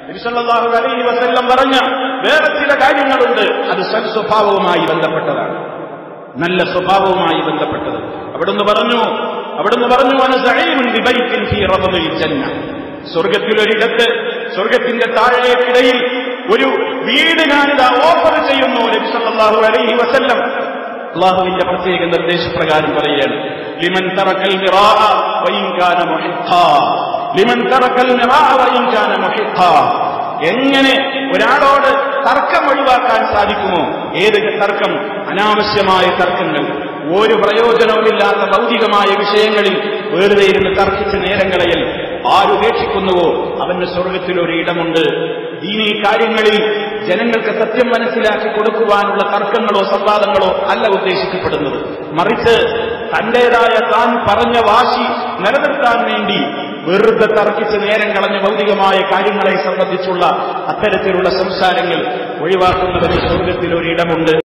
നബിസല്ലാഹു അലൈഹി വസല്ലം പറഞ്ഞ വേറെ ചില കാര്യങ്ങളുണ്ട് അത് സൽസ്വഭാവവുമായി ബന്ധപ്പെട്ടതാണ് നല്ല സ്വഭാവവുമായി ബന്ധപ്പെട്ടത് അവിടുന്ന് പറഞ്ഞു അവിടുന്ന് പറഞ്ഞു "അന സഈമുൻ ബിബൈത്തിൻ ഫീ റബദിൽ ജന്ന സ്വർഗത്തിലൊരിടത്ത് സ്വർഗത്തിന്റെ താഴേക്കിടയിൽ ഒരു വീട് ഞാനിതാ ഓഫർ ചെയ്യുന്നു നബി സല്ലല്ലാഹു അലൈഹി വസല്ലം അള്ളാഹുവിന്റെ പ്രത്യേക നിർദ്ദേശപ്രകാരം പറയുകയാണ് ലിമൻ തറക്കൽ മിറാഅ വഇൻ കാന മുഹിഖാ ലിമൻ തറക്കൽ മിറാഅ വഇൻ കാന മുഹിഖാ എങ്ങനെ ഒരാളോട് തർക്കം ഒഴിവാക്കാൻ സാധിക്കുമോ ഏത് തർക്കം അനാവശ്യമായ തർക്കങ്ങൾ ഒരു പ്രയോജനവുമില്ലാത്ത ഭൗതികമായ വിഷയങ്ങളിൽ വെറുതെ ഇരുന്ന് തർക്കിച്ച് നേരം കളയൽ ആരുപേക്ഷിക്കുന്നുവോ അവന് സ്വർഗത്തിൽ ഒരു ഇടമുണ്ട് ദീനീ കാര്യങ്ങളിൽ ജനങ്ങൾക്ക് സത്യം മനസ്സിലാക്കി കൊടുക്കുവാനുള്ള തർക്കങ്ങളോ സംവാദങ്ങളോ അല്ല ഉദ്ദേശിക്കപ്പെടുന്നത് മറിച്ച് തന്റേതായ താൻ പറഞ്ഞ വാശി നിലനിർത്താൻ വേണ്ടി വെറുതെ തർക്കിച്ച് നേരം കളഞ്ഞ ഭൗതികമായ കാര്യങ്ങളെ സംബന്ധിച്ചുള്ള അത്തരത്തിലുള്ള സംസാരങ്ങൾ ഒഴിവാക്കുന്നതിന് സ്വർഗത്തിൽ ഒരിടമുണ്ട്